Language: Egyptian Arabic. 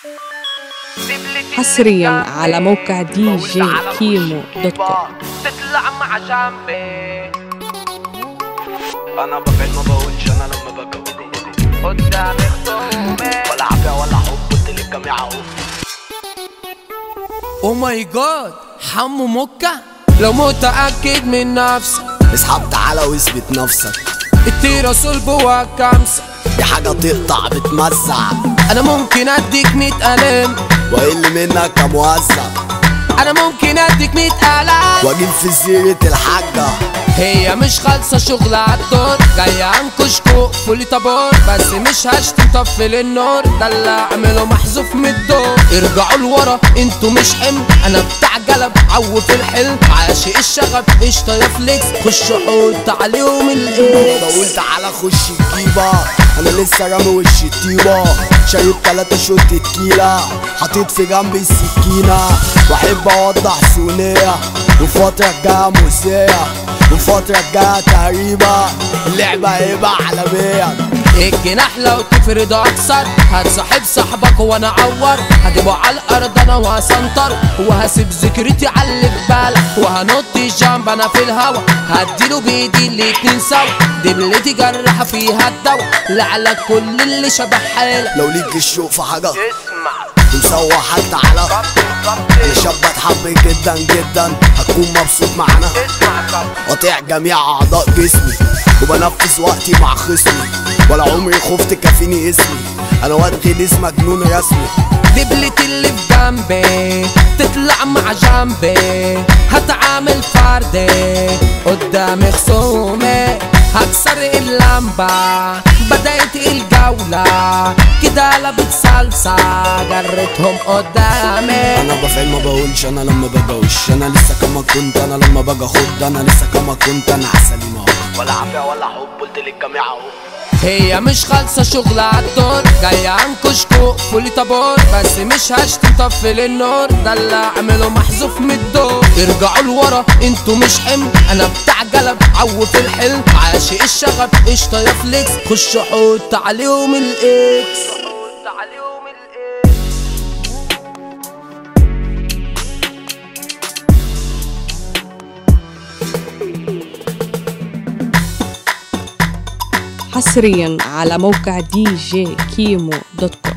حصريا على موقع دي جي كيمو دوت كوم تطلع مع جنبي انا ببعد ما بقولش انا لما ببقى ودي قدامي خصومي ولا عافية ولا حب قلت للجميع اهو او ماي جاد حمو مكة لو متأكد من نفسك اسحب تعالى واثبت نفسك التيرة صلب وكمسة دي حاجة تقطع بتمزع انا ممكن اديك مية قلم واقل منك كموزع انا ممكن اديك مية قلم واجيب في سيرة الحاجة هي مش خالصة شغل عالدور جاية انكش كوق فولي طابور بس مش هشتم طفل النور ده اللي اعمله محذوف من الدور ارجعوا لورا انتوا مش حمل انا بتاع جلب عو في الحلم عاشق الشغب قشطة يا فليكس خش حط عليهم الاكس بقول تعالى خش الجيبة انا لسه رامي وش الطيبة شايب تلاتة شوت تكيلة حطيت في جنبي السكينة واحب اوضح سونية والفترة الجاية موسيقى والفترة الجاية تقريبا اللعبة هيبقى عالمية الجناح لو تفرد اكثر هتصاحب صاحبك وانا اعور هجيبه على الارض انا وهسنطر وهسيب ذكرتي على اللي في بالك وهنط الجنب انا في الهوا هديله بايدي الاتنين سوا دبلتي جرح فيها الدوا لعلك كل اللي شبه حالك لو ليك الشوق في حاجة اسمع مسوح حتى على انا شاب بتحب جدا جدا هتكون مبسوط معانا اسمع قاطع جميع اعضاء جسمي وبنفذ وقتي مع خصمي ولا عمري خفت كافيني اسمي انا واد غليظ مجنون رسمي دبلتي اللي في جنبي تطلع مع جنبي هتعامل فردي قدام خصومي هكسر اللمبة بدأت الجولة كده قلبت صلصة جرتهم قدامي انا بفعل ما بقولش انا لما بجوش انا لسه كما كنت انا لما باجي اخد انا لسه كما كنت انا عسلي ما ولا عافيه ولا حب قلت للجميع اهو هي مش خالصة شغل عالدور جاية انكش كوق فولي طابور بس مش هشتم طفل النور ده اللي اعمله محذوف من الدور ارجعوا لورا انتوا مش حمل انا بتاع جلب عو في الحلم عاشق الشغب قشطة يا فليكس خش حط عليهم الاكس حط عليهم الاكس حصريا على موقع دي جي كيمو دوت كوم